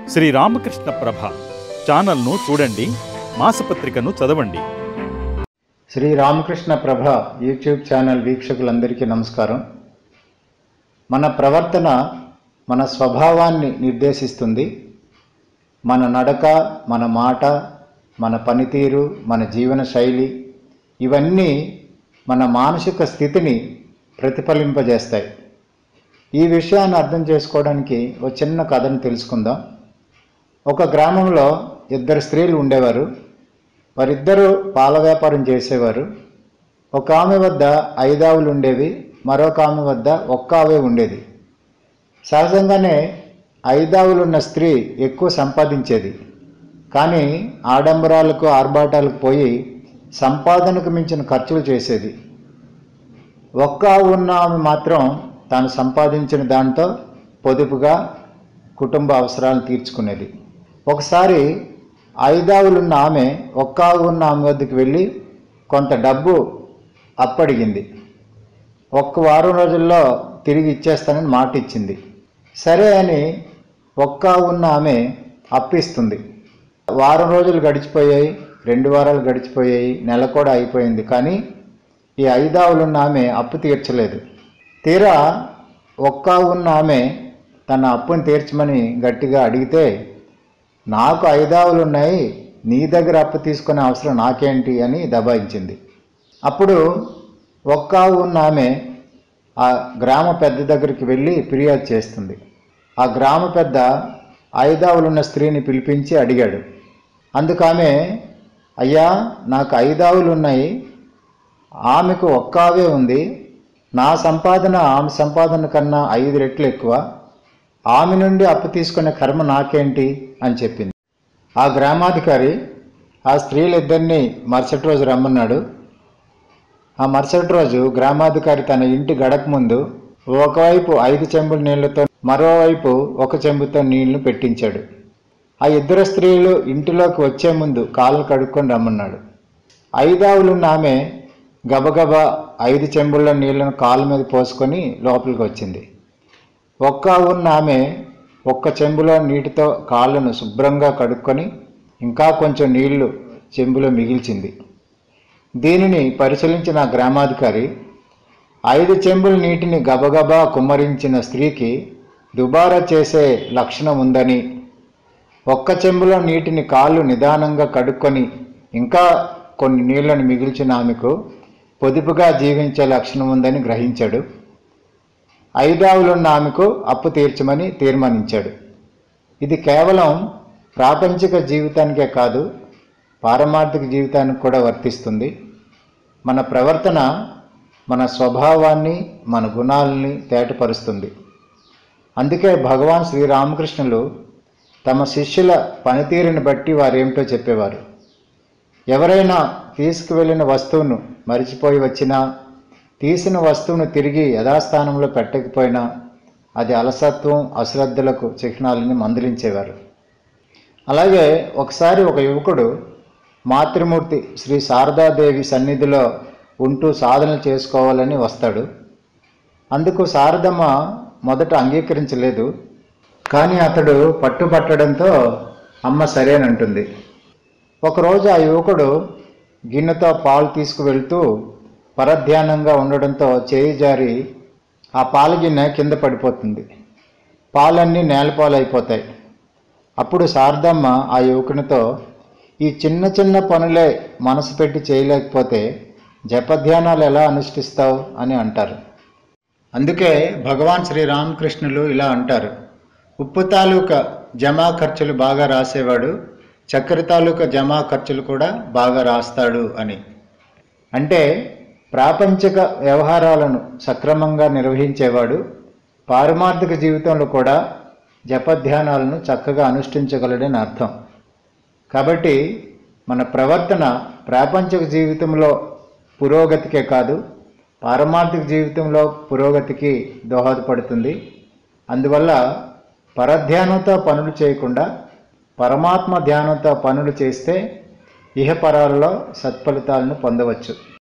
శ్రీ రామకృష్ణ ప్రభ ఛానల్ను చూడండి మాసపత్రికను చదవండి శ్రీ రామకృష్ణ ప్రభ యూట్యూబ్ ఛానల్ వీక్షకులందరికీ నమస్కారం మన ప్రవర్తన మన స్వభావాన్ని నిర్దేశిస్తుంది మన నడక మన మాట మన పనితీరు మన జీవన శైలి ఇవన్నీ మన మానసిక స్థితిని ప్రతిఫలింపజేస్తాయి ఈ విషయాన్ని అర్థం చేసుకోవడానికి ఒక చిన్న కథను తెలుసుకుందాం ఒక గ్రామంలో ఇద్దరు స్త్రీలు ఉండేవారు వారిద్దరూ పాల వ్యాపారం చేసేవారు ఒక ఆమె వద్ద ఐదు ఆవులు ఉండేవి మరొక ఆమె వద్ద ఒక్క ఆవే ఉండేది సహజంగానే ఐదావులు ఉన్న స్త్రీ ఎక్కువ సంపాదించేది కానీ ఆడంబరాలకు ఆర్భాటాలకు పోయి సంపాదనకు మించిన ఖర్చులు చేసేది ఒక్క ఆవు ఉన్న ఆమె మాత్రం తాను సంపాదించిన దాంతో పొదుపుగా కుటుంబ అవసరాలను తీర్చుకునేది ఒకసారి ఐదావులున్న ఆమె ఒక్క ఆవు ఉన్న ఆమె వద్దకు వెళ్ళి కొంత డబ్బు అప్పడిగింది ఒక్క వారం రోజుల్లో తిరిగి ఇచ్చేస్తానని మాట ఇచ్చింది సరే అని ఒక్క ఆవు ఉన్న ఆమె అప్పిస్తుంది వారం రోజులు గడిచిపోయాయి రెండు వారాలు గడిచిపోయాయి నెల కూడా అయిపోయింది కానీ ఈ ఐదావులున్న ఆమె అప్పు తీర్చలేదు తీరా ఒక్క ఆవు ఉన్న ఆమె తన అప్పుని తీర్చమని గట్టిగా అడిగితే నాకు ఐదావులు ఉన్నాయి నీ దగ్గర అప్పు తీసుకునే అవసరం నాకేంటి అని దబాయించింది అప్పుడు ఒక్క ఆవు ఉన్న ఆమె ఆ గ్రామ పెద్ద దగ్గరికి వెళ్ళి ఫిర్యాదు చేస్తుంది ఆ గ్రామ పెద్ద ఐదావులున్న స్త్రీని పిలిపించి అడిగాడు అందుకు ఆమె అయ్యా నాకు ఐదావులు ఉన్నాయి ఆమెకు ఒక్క ఆవే ఉంది నా సంపాదన ఆమె సంపాదన కన్నా ఐదు రెట్లు ఎక్కువ ఆమె నుండి అప్పు తీసుకునే కర్మ నాకేంటి అని చెప్పింది ఆ గ్రామాధికారి ఆ స్త్రీలిద్దరినీ మరుసటి రోజు రమ్మన్నాడు ఆ మరుసటి రోజు గ్రామాధికారి తన ఇంటి గడప ముందు ఒకవైపు ఐదు చెంబుల నీళ్లతో మరోవైపు ఒక చెంబుతో నీళ్లు పెట్టించాడు ఆ ఇద్దరు స్త్రీలు ఇంటిలోకి వచ్చే ముందు కాళ్ళు కడుక్కొని రమ్మన్నాడు ఐదావులున్న ఆమె గబగబా ఐదు చెంబుల నీళ్లను కాళ్ళ మీద పోసుకొని లోపలికి వచ్చింది ఒక్క ఉన్న ఆమె ఒక్క చెంబులో నీటితో కాళ్ళను శుభ్రంగా కడుక్కొని ఇంకా కొంచెం నీళ్లు చెంబులో మిగిల్చింది దీనిని పరిశీలించిన ఆ గ్రామాధికారి ఐదు చెంబుల నీటిని గబగబా కుమ్మరించిన స్త్రీకి దుబారా చేసే లక్షణం ఉందని ఒక్క చెంబులో నీటిని కాళ్ళు నిదానంగా కడుక్కొని ఇంకా కొన్ని నీళ్లను మిగిల్చిన ఆమెకు పొదుపుగా జీవించే లక్షణం ఉందని గ్రహించాడు ఐదావులున్న ఆమెకు అప్పు తీర్చమని తీర్మానించాడు ఇది కేవలం ప్రాపంచిక జీవితానికే కాదు పారమార్థిక జీవితానికి కూడా వర్తిస్తుంది మన ప్రవర్తన మన స్వభావాన్ని మన గుణాలని తేటపరుస్తుంది అందుకే భగవాన్ శ్రీరామకృష్ణులు తమ శిష్యుల పనితీరుని బట్టి వారేమిటో చెప్పేవారు ఎవరైనా తీసుకువెళ్ళిన వస్తువును మరిచిపోయి వచ్చినా తీసిన వస్తువును తిరిగి యథాస్థానంలో పెట్టకపోయినా అది అలసత్వం అశ్రద్ధలకు చిహ్నాలని మందలించేవారు అలాగే ఒకసారి ఒక యువకుడు మాతృమూర్తి శ్రీ శారదాదేవి సన్నిధిలో ఉంటూ సాధన చేసుకోవాలని వస్తాడు అందుకు శారదమ్మ మొదట అంగీకరించలేదు కానీ అతడు పట్టుబట్టడంతో అమ్మ సరేనంటుంది ఒకరోజు ఆ యువకుడు గిన్నెతో పాలు తీసుకువెళ్తూ పరధ్యానంగా ఉండడంతో చేయి జారి ఆ పాల గిన్నె కింద పడిపోతుంది పాలన్నీ నేలపాలైపోతాయి అప్పుడు శారదమ్మ ఆ యువకునితో ఈ చిన్న చిన్న పనులే మనసు పెట్టి చేయలేకపోతే జపధ్యానాలు ఎలా అనుష్ఠిస్తావు అని అంటారు అందుకే భగవాన్ శ్రీరామకృష్ణులు ఇలా అంటారు ఉప్పు తాలూకా జమా ఖర్చులు బాగా రాసేవాడు చక్కెర తాలూకా జమా ఖర్చులు కూడా బాగా రాస్తాడు అని అంటే ప్రాపంచిక వ్యవహారాలను సక్రమంగా నిర్వహించేవాడు పారమార్థిక జీవితంలో కూడా జపధ్యానాలను చక్కగా అనుష్ఠించగలడని అర్థం కాబట్టి మన ప్రవర్తన ప్రాపంచిక జీవితంలో పురోగతికే కాదు పారమార్థిక జీవితంలో పురోగతికి దోహదపడుతుంది అందువల్ల పరధ్యానంతో పనులు చేయకుండా పరమాత్మ ధ్యానంతో పనులు చేస్తే ఇహపరాలలో సత్ఫలితాలను పొందవచ్చు